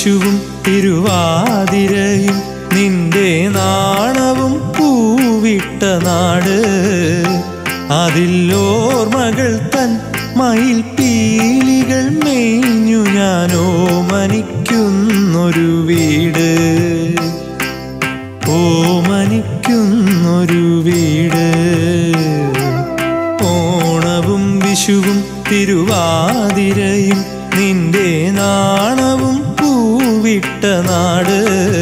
വിഷുവും തിരുവാതിരയും നിന്റെ നാണവും പൂവിട്ട നാട് അതിലോർമകൾ തൻ മയിൽ പീലികൾ മേഞ്ഞു ഞാനോ മനിക്കുന്നൊരു വീട് ഓമനിക്കുന്നൊരു വീട് ഓണവും വിഷുവും തിരുവാതിരയും നിന്റെ നാണവും പൂവിട്ട നാട്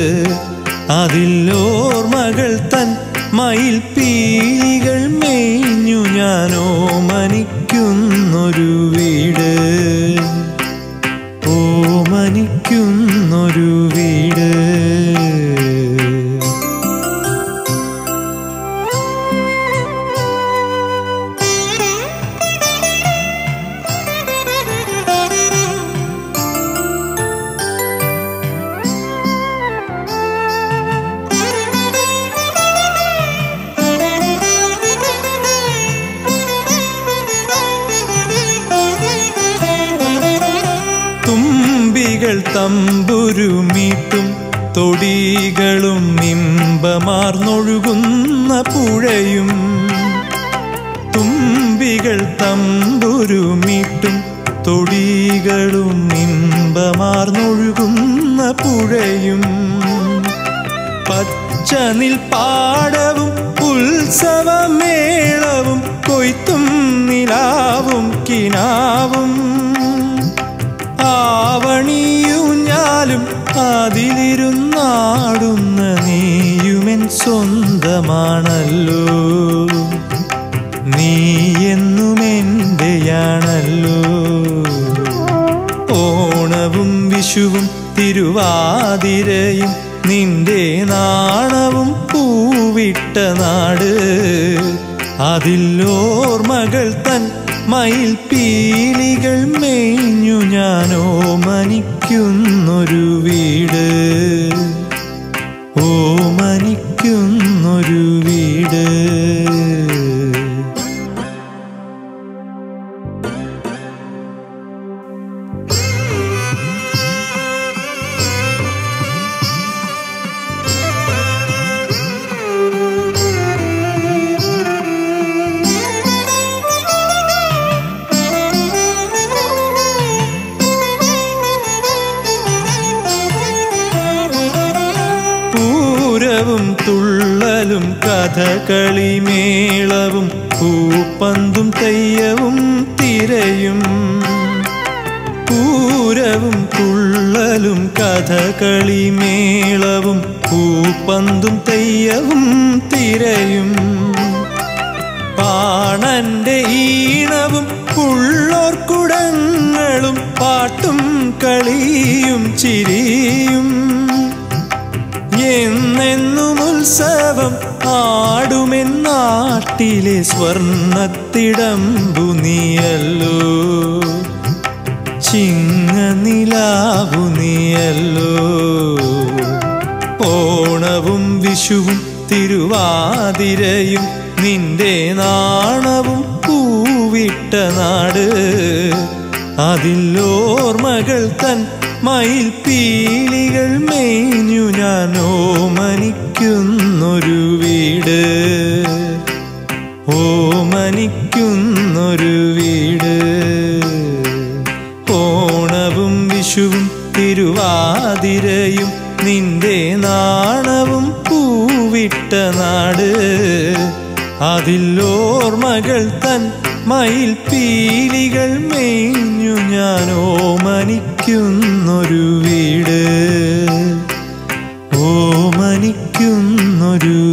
അതിലോർമകൾ തൻ മയിൽ പീലികൾ മേഞ്ഞു ഞാനോ മനിക്കുന്നൊരു വീട് ഓമനിക്കുന്നൊരു വീട് തുമ്പികൾ തമ്പുരുമീട്ടും തൊടികളും ഇമ്പമാർന്നൊഴുകുന്ന പുഴയും തുമ്പികൾ തമ്പുരുമീട്ടും തൊടികളും ഇമ്പമാർന്നൊഴുകുന്ന പുഴയും പച്ചനിൽ പാടവും ഉത്സവമേളവും കൊയ്ത്തും നിലാവും കിനാവും ആവണിയൂഞ്ഞാലും അതിലിരുന്നാടുന്ന നീയുമെൻ സ്വന്തമാണല്ലോ നീ എന്നും എൻ്റെയാണല്ലോ ഓണവും വിഷുവും തിരുവാതിരയും നിന്റെ നാണവും പൂവിട്ട നാട് അതിലോർമകൾ തൻ മയിൽ പീലികൾ മേഞ്ഞു ഞാനോ മനിക്കുന്നൊരു വീട് ഓമനിക്കുന്നൊരു വീട് പൂരവും തുള്ളലും കഥകളിമേളവും പൂപ്പന്തും തെയ്യവും തിരയും പൂരവും തുള്ളലും കഥകളിമേളവും പൂപ്പന്തും തെയ്യവും തിരയും പാണന്റെ ഈണവും ഉള്ളോർക്കുടങ്ങളും പാട്ടും കളിയും ചിരിയും എന്നെന്നും ഉത്സവം ആടുമെന്നാട്ടിലെ സ്വർണത്തിടമ്പു നീയല്ലോ ചിങ്ങനിലാവു നീയല്ലോ ഓണവും വിഷുവും തിരുവാതിരയും നിന്റെ നാണവും പൂവിട്ട നാട് അതിലോർമകൾ തൻ മയിൽ പീലികൾ മേഞ്ഞു ഞാനോ മനിക്കുന്നൊരു വീട് ഓമനിക്കുന്നൊരു വീട് ഓണവും വിഷുവും തിരുവാതിരയും നിന്റെ നാണവും പൂവിട്ട നാട് അതിലോർമകൾ തൻ മയിൽ പീലികൾ മേഞ്ഞു ഞാനോ മനിക്കുന്നൊരു വീട് ഓമനിക്കുന്നൊരു